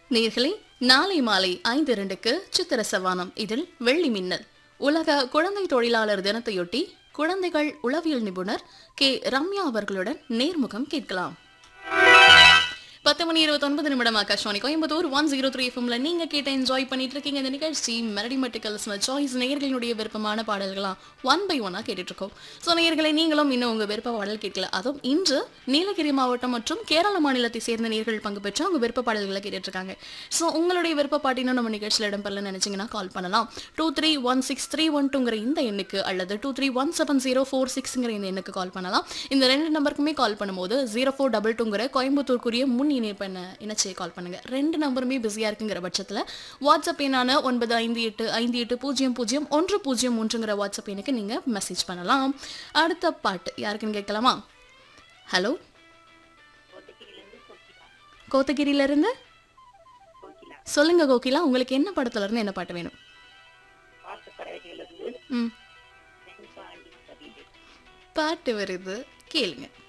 நேர்களே நாளை மாலை ஐந்து இரண்டுக்கு சித்திர சவானம் இதில் வெள்ளி மின்னல் உலக குழந்தை தொழிலாளர் தினத்தையொட்டி குழந்தைகள் உளவியல் நிபுணர் கே ரம்யா அவர்களுடன் நேர்முகம் கேட்கலாம் பத்து மணி இருபத்தொன்பது நிமிடம் Akashvani Coimbatore one zero three எஃப்எம்ல நீங்க கேட்ட என்ஜாய் பண்ணிட்டு இருக்கீங்க இந்த நிகழ்ச்சி மெரடி மெட்டிக்கல்ஸ் சாய்ஸ் நேயர்களுடைய விருப்பமான பாடல்களாம் ஒன் பை ஒன்னா கேட்டுட்டு இருக்கோம் ஸோ நேயர்களை நீங்களும் இன்னும் உங்க விருப்ப பாடல் கேட்கல அதுவும் இன்று நீலகிரி மாவட்டம் மற்றும் கேரள மாநிலத்தை சேர்ந்த நேர்கள் பங்கு பெற்று அவங்க விருப்ப பாடல்களை கேட்டுட்டு இருக்காங்க ஸோ உங்களுடைய விருப்ப பாட்டினும் நம்ம நிகழ்ச்சியில் இடம்பெறல நினைச்சீங்கன்னா கால் பண்ணலாம் two three one six three one டூங்கிற இந்த எண்ணுக்கு அல்லது two three one seven zero four சிக்ஸ்ங்கிற இந்த எண்ணுக்கு கால் பண்ணலாம் இந்த ரெண்டு நம்பருக்குமே கால் பண்ணும்போது ஜீரோ ஃபோர் டபுள் டூங்கிற கோயம்புத்தூருக்குரிய முன் இணைப்பு என்ன இணைச்சி கால் பண்ணுங்க ரெண்டு நம்பருமே பிஸியாக இருக்குங்கிற பட்சத்தில் வாட்ஸ்அப் எண்ணான ஒன்பது ஐந்து எட்டு ஐந்து எட்டு பூஜ்ஜியம் பூஜ்ஜியம் ஒன்று பூஜ்ஜியம் ஒன்றுங்கிற வாட்ஸ்அப் எண்ணுக்கு நீங்கள் மெசேஜ் பண்ணலாம் அடுத்த பாட்டு யாருக்குன்னு கேட்கலாமா ஹலோ கோத்தகிரியிலேருந்து சொல்லுங்க கோகிலா உங்களுக்கு என்ன படத்துல இருந்து என்ன பாட்டு வேணும் ம் பாட்டு வருது கேளுங்க